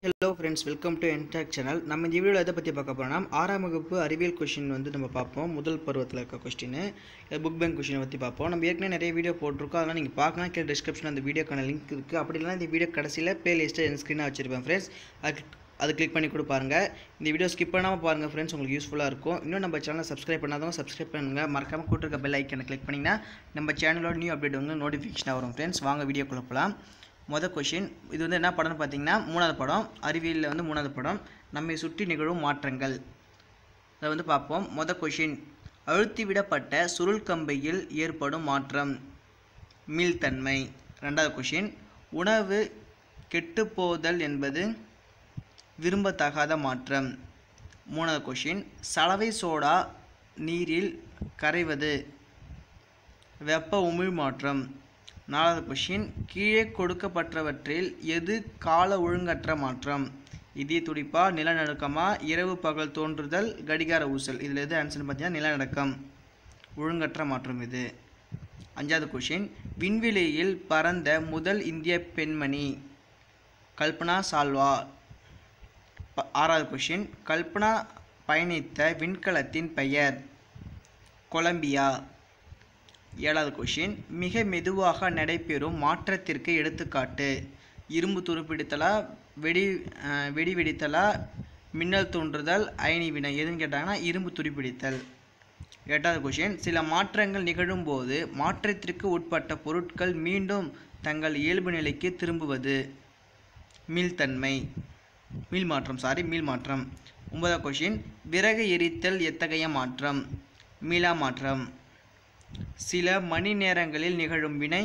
hello friends welcome to என்டாக் channel நம்ம இந்த வீடியோவில் எதை பற்றி பார்க்க போகிறோம்னா ஆறாம் வகுப்பு அறிவியல் கொஷின் வந்து நம்ம பார்ப்போம் முதல் பருவத்தில் இருக்க கொஸ்டின் புக் பேங்க் கொஷினை பற்றி பார்ப்போம் நம்ம ஏற்கனவே நிறைய வீடியோ போட்டிருக்கோம் அதெல்லாம் நீங்கள் பார்க்கலாம் கீழே டிஸ்கிரிப்ஷன் அந்த வீடியோக்கான லிங்க் இருக்குது அப்படி இல்லைனா இந்த வீடியோ கடைசியில் ப்ளே லிஸ்ட்டை என் ஸ்க்ரீனாக வச்சுருப்பேன் ஃப்ரெண்ட்ஸ் அது அது கிளிக் பண்ணி கூட பாருங்கள் இந்த வீடியோ ஸ்கிப் பண்ணாமல் பாருங்கள் ஃப்ரெண்ட்ஸ் உங்களுக்கு யூஸ்ஃபுல்லாக இருக்கும் இன்னும் நம்ம சேனலை சப்ஸ்கிரைப் பண்ணாதவங்க சப்ஸ்கிரைப் பண்ணுங்கள் மறக்காமல் கூட்டிருக்க பெல் ஐக்கனை கிளிக் பண்ணிங்கன்னா நம்ம சேனலோட நியூ அப்டேட் வந்து நோட்டிஃபிகேஷனாக வரும் ஃப்ரெண்ட்ஸ் வாங்க வீடியோக்குள்ளே போகலாம் மொதல் கொஷின் இது வந்து என்ன படம்னு பார்த்தீங்கன்னா மூணாவது படம் அறிவியலில் வந்து மூணாவது படம் நம்மை சுற்றி நிகழும் மாற்றங்கள் அதை வந்து பார்ப்போம் மொதல் கொஷின் அழுத்திவிடப்பட்ட சுருள் கம்பியில் ஏற்படும் மாற்றம் மீள்தன்மை ரெண்டாவது கொஷின் உணவு கெட்டுப்போதல் என்பது விரும்பத்தகாத மாற்றம் மூணாவது கொஷின் சலவை சோடா நீரில் கரைவது வெப்ப உமிழ் மாற்றம் நாலாவது கொஷின் கீழே கொடுக்கப்பட்டவற்றில் எது கால ஒழுங்கற்ற மாற்றம் இதய துடிப்பா நிலநடுக்கமா இரவு பகல் தோன்றுதல் கடிகார ஊசல் இதில் எது ஆன்சர்னு பார்த்தீங்கன்னா நிலநடுக்கம் ஒழுங்கற்ற மாற்றம் இது அஞ்சாவது கொஷின் விண்வெளியில் பறந்த முதல் இந்திய பெண்மணி கல்பனா சால்வா ப- ஆறாவது கொஷின் கல்பனா பயணித்த விண்கலத்தின் பெயர் கொலம்பியா ஏழாவது கொஷின் மிக மெதுவாக நடைபெறும் மாற்றத்திற்கு எடுத்துக்காட்டு இரும்பு துருப்பிடித்தலா வெடி அஹ், வெடி வெடித்தலா மின்னல் தோன்றுதல் அயனி வினை எதுன்னு கேட்டாங்கன்னா இரும்பு துருப்பிடித்தல் எட்டாவது கொஷின் சில மாற்றங்கள் நிகழும்போது மாற்றத்திற்கு உட்பட்ட பொருட்கள் மீண்டும் தங்கள் இயல்பு நிலைக்கு திரும்புவது மீள்தன்மை மீள் மாற்றம் சாரி மீள் மாற்றம் ஒன்பதாவது கொஷின் விறகு எரித்தல் எத்தகைய மாற்றம் மீளா மாற்றம் சில மணி நேரங்களில் நிகழும் வினை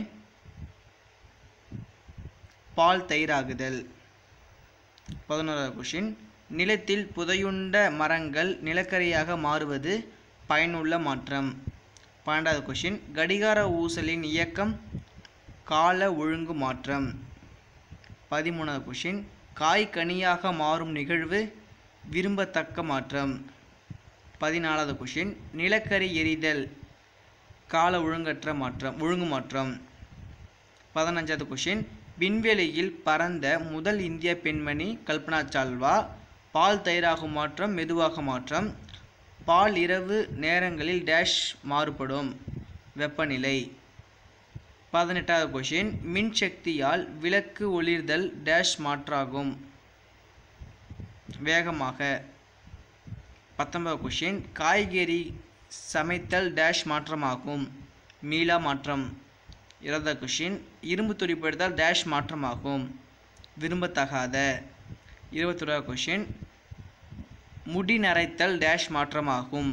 பால் தயிராகுதல் பதினோராவது கொஷின் நிலத்தில் புதையுண்ட மரங்கள் நிலக்கரியாக மாறுவது பயனுள்ள மாற்றம் பன்னெண்டாவது கொஷின் கடிகார ஊசலின் இயக்கம் கால ஒழுங்கு மாற்றம் பதிமூணாவது கொஷின் காய் கனியாக மாறும் நிகழ்வு விரும்பத்தக்க மாற்றம் பதினாலாவது கொஷின் நிலக்கரி எரிதல் கால ஒழுங்கற்ற மாற்றம் ஒழுங்கு மாற்றம் பதினஞ்சாவது கொஷின் விண்வெளியில் பறந்த முதல் இந்திய பெண்மணி கல்பனா சால்வா பால் தயிராகும் மாற்றம் மெதுவாக மாற்றம் பால் இரவு நேரங்களில் டேஷ் மாறுபடும் வெப்பநிலை பதினெட்டாவது கொஷின் மின்சக்தியால் விளக்கு ஒளிர்தல் டேஷ் மாற்றாகும் வேகமாக பத்தொன்பது கொஷின் காய்கறி சமைத்தல் டேஷ் மாற்றமாகும் மீளா மாற்றம் இருபதாவது கொஷின் இரும்பு துடிப்படுத்தால் டேஷ் மாற்றமாகும் விரும்பத்தகாத இருபத்தொராவது கொஷின் முடி நரைத்தல் டேஷ் மாற்றமாகும்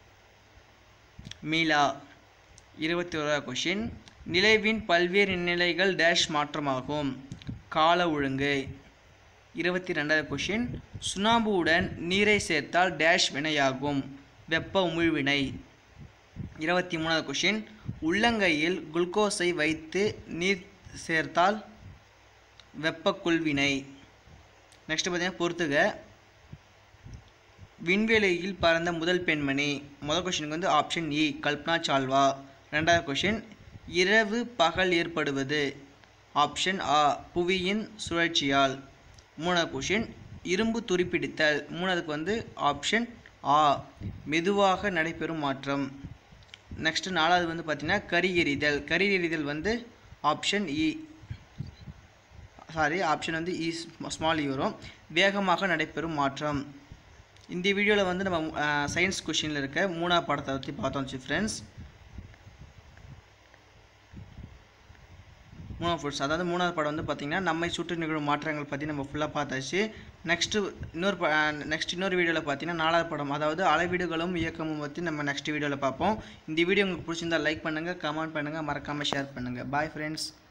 மீளா இருபத்தி ஓராவது கொஷின் நிலைவின் பல்வேறு நிலைகள் டேஷ் மாற்றமாகும் கால ஒழுங்கு இருபத்தி ரெண்டாவது கொஷின் சுண்ணாம்புடன் நீரை சேர்த்தால் டேஷ் வினையாகும் வெப்ப உமிழ்வினை இருபத்தி மூணாவது கொஷின் உள்ளங்கையில் குளுக்கோஸை வைத்து நீர் சேர்த்தால் வெப்ப குள்வினை நெக்ஸ்ட் பார்த்தீங்கன்னா பொறுத்துக விண்வெளியில் பறந்த முதல் பெண்மணி முதல் கொஷினுக்கு வந்து ஆப்ஷன் இ கல்பனா சால்வா ரெண்டாவது கொஷின் இரவு பகல் ஏற்படுவது ஆப்ஷன் ஆ புவியின் சுழற்சியால் மூணாவது கொஷின் இரும்பு துருப்பிடித்தல் மூணாவதுக்கு வந்து ஆப்ஷன் ஆ மெதுவாக நடைபெறும் மாற்றம் நெக்ஸ்ட் நாலாவது வந்து பார்த்தீங்கன்னா கரி எறிதல் கரி எறிதல் வந்து ஆப்ஷன் இ சாரி ஆப்ஷன் வந்து இ ஸ்மால் இ வரும் வேகமாக நடைபெறும் மாற்றம் இந்த வீடியோவில் வந்து நம்ம சயின்ஸ் கொஷினில் இருக்க மூணாவது படத்தை பற்றி பார்த்தோம் ஃப்ரெண்ட்ஸ் மூணாவது ஃபுட்ஸ் அதாவது மூணாவது படம் வந்து பார்த்திங்கன்னா நம்மை சுற்றி நிகழும் மாற்றங்கள் பற்றி நம்ம ஃபுல்லாக பார்த்தாச்சு நெக்ஸ்ட்டு இன்னொரு ப நெக்ஸ்ட் இன்னொரு வீடியோவில் பார்த்தீங்கன்னா நாலாவது படம் அதாவது அளவீடுகளும் இயக்கமும் பற்றி நம்ம நெக்ஸ்ட் வீடியோவில் பார்ப்போம் இந்த வீடியோ உங்களுக்கு பிடிச்சிருந்தா லைக் பண்ணுங்கள் கமெண்ட் பண்ணுங்கள் மறக்காமல் ஷேர் பண்ணுங்கள் பாய் ஃப்ரெண்ட்ஸ்